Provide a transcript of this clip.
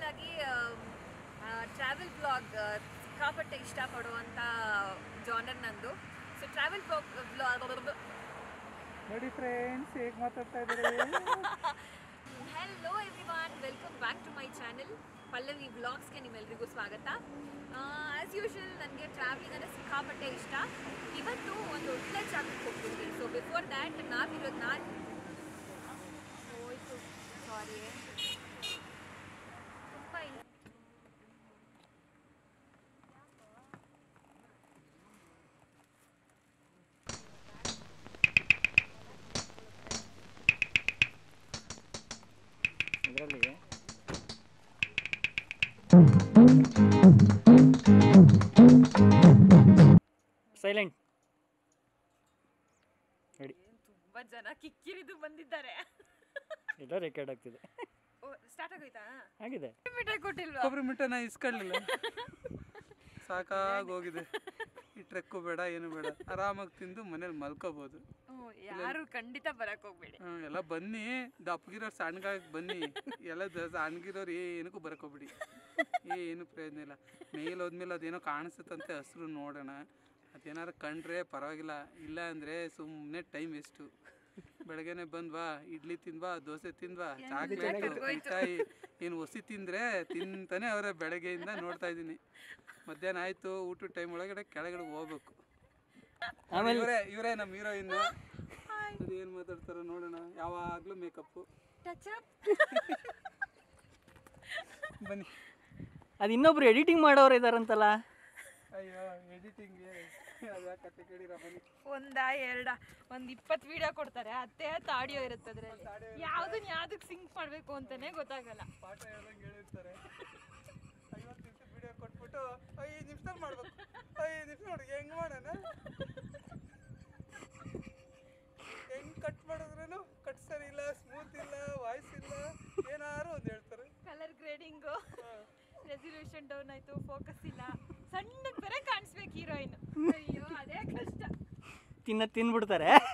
ಆಗಿ travel blog ಸಿಕ್ಕಾಪಟ್ಟೆ ಇಷ್ಟಪಡುವಂಥ ಜಾನರ್ ನಂದು ಸೊ ಟ್ರಾವೆಲ್ ಬ್ಲಾಗ್ ನೋಡಿ ಫ್ರೆಂಡ್ಸ್ ಹೇಗೆ ಮಾತಾಡ್ತಾ ಇದ್ದಾರೆ hello everyone welcome back to my channel Pallavi ವ್ಲಾಗ್ಸ್ಗೆ ನಿಮ್ಮೆಲ್ರಿಗೂ ಸ್ವಾಗತ ಆ್ಯಸ್ ಯೂಶುವಲ್ ನನಗೆ ಟ್ರಾವೆಲಿಂಗ್ ಅಂದರೆ ಸಿಕ್ಕಾಪಟ್ಟೆ ಇಷ್ಟ ಇವತ್ತು ಒಂದು ಒಳ್ಳೆ ಜಾಗಕ್ಕೆ ಹೋಗ್ತಿದ್ವಿ ಸೊ ಬಿಫೋರ್ ದ್ಯಾಟ್ ನಾವಿರೋದು ನಾನು ಹೋಯ್ತು ಸಾರಿ ತುಂಬ ಇದರಲ್ಲಿ ಸೈಲೆಂಟ್ ರೆಡಿ ತುಂಬ ಜನ ಕಿಕ್ಕಿರಿದು ಬಂದಿದ್ದಾರೆ ಎಲ್ಲ ರೆಕಾರ್ಡ್ ಆಗ್ತಿದೆ ಸ್ಟಾರ್ಟ್ ಆಗೋಯ್ತಾ ಆಗಿದೆ ಮಿಠಾಯಿ ಕೊಟ್ಟಿಲ್ವಾ ಕೊಬ್ಬರಿ ಮಿಠಾಯಿನ ಇಸ್ಕೊಳ್ಳಿಲ್ಲ ಸಾಕಾಗಿ ಹೋಗಿದೆ ಈ ಟ್ರೆಕ್ಕು ಬೇಡ ಏನು ಬೇಡ ಆರಾಮಾಗಿ ತಿಂದು ಮನೇಲಿ ಮಲ್ಕೋಬೋದು ಹ್ಮ್, ಯಾರು ಖಂಡಿತ ಬರಕ್ ಹೋಗ್ಬೇಡಿ ಹ್ಮ್, ಎಲ್ಲ ಬನ್ನಿ ದಪ್ಪಗಿರೋರು ಸಣ್ಣಗಾಗಿ ಬನ್ನಿ ಎಲ್ಲ ದ- ಸಣ್ಣಗಿರೋರು ಏನಕ್ಕೂ ಬರಕೋಬಿಡಿ ಏನು ಪ್ರಯೋಜನ ಇಲ್ಲ ಮೇಲ್ ಹೋದ್ಮೇಲೆ ಅದೇನೋ ಕಾಣಿಸುತ್ತಂತೆ ಹಸ್ರು ನೋಡೋಣ ಅದೇನಾರು ಕಂಡ್ರೆ ಪರವಾಗಿಲ್ಲ ಇಲ್ಲ ಅಂದರೆ ಸುಮ್ಮನೆ ಟೈಮ್ ವೇಸ್ಟು ಬೆಳಗ್ಗೆನೆ ಬಂದ್ವಾ ಇಡ್ಲಿ ತಿಂದ್ವಾ ದೋಸೆ ತಿಂದ್ವಾ ಚಾಕ್ಲೇಟ್ ಮಿಠಾಯಿ ಏನು ಒಸಿ ತಿಂದರೆ ತಿಂತಾನೆ ಅವರ ಬೆಳಗ್ಗೆಯಿಂದ ನೋಡ್ತಾ ಇದ್ದೀನಿ ಮಧ್ಯಾಹ್ನ ಆಯಿತು ಊಟದ ಟೈಮ್ ಒಳಗಡೆ ಕೆಳಗಡೆ ಹೋಗ್ಬೇಕು ಆಮೇಲೆ ಇವರೇ ಇವರೇ ನಮ್ಮ ಹೀರೋಯಿನ್ ಅದೇನು ಮಾತಾಡ್ತಾರೋ ನೋಡೋಣ ಯಾವಾಗಲೂ ಮೇಕಪ್ಪು ಟಚ್ ಅಪ್ ಬನ್ನಿ ಅದು ಇನ್ನೊಬ್ರು ಎಡಿಟಿಂಗ್ ಮಾಡೋರು ಇದಾರಂತಲ್ಲ ಅಯ್ಯೋ ಎಡಿಟಿಂಗ್ಗೆ ಅದ ಕತೆ ಕೇಳಿರ ಬನ್ನಿ ಒಂದ ಎರಡ ಒಂದ್ ಇಪ್ಪತ್ತು ವಿಡಿಯೋ ಕೊಡ್ತಾರೆ ಅತ್ತೆ ಹತ್ತು ಆಡಿಯೋ ಇರುತ್ತೆ ಅದ್ರಲ್ಲಿ ಯಾವ್ದನ್ನ ಯಾವ್ದಕ್ ಸಿಂಕ್ ಮಾಡ್ಬೇಕು ಅಂತಾನೆ ಗೊತ್ತಾಗಲ್ಲ ಪಾಠ ಹೇಳ್ದಂಗೆ ಹೇಳಿರ್ತಾರೆ ಐವತ್ತು ನಿಮಿಷ ವಿಡಿಯೋ ಕೊಟ್ಬಿಟ್ಟು ಐದು ನಿಮಿಷದಲ್ಲಿ ಮಾಡ್ಬೇಕು ಐದು ನಿಮಿಷ ನೋಡಿ ಹೆಂಗ್ ಮಾಡೋಣ ಹೆಂಗ್ ಕಟ್ ಮಾಡಿದ್ರೇನು ಕಟ್ ಸರಿ ಇಲ್ಲ ಸ್ಮೂತ್ ಇಲ್ಲ ವಾಯ್ಸ್ ಇಲ್ಲ ಏನಾರು ಒಂದು ಹೇಳ್ತಾರೆ ಕಲರ್ ಗ್ರೇಡಿಂಗು ರೆಸಲ್ಯೂಷನ್ ಡೌನ್ ಆಯ್ತು ಫೋಕಸ್ ಇಲ್ಲ ಸಣ್ಣಗ್ ಬೇರೆ ಕಾಣಿಸ್ಬೇಕು ಹೀರೋಯಿನ್ ಅಯ್ಯೋ ಅದೇ ಕಷ್ಟ ತಿನ್ನ ತಿನ್ಬಿಡ್ತಾರೆ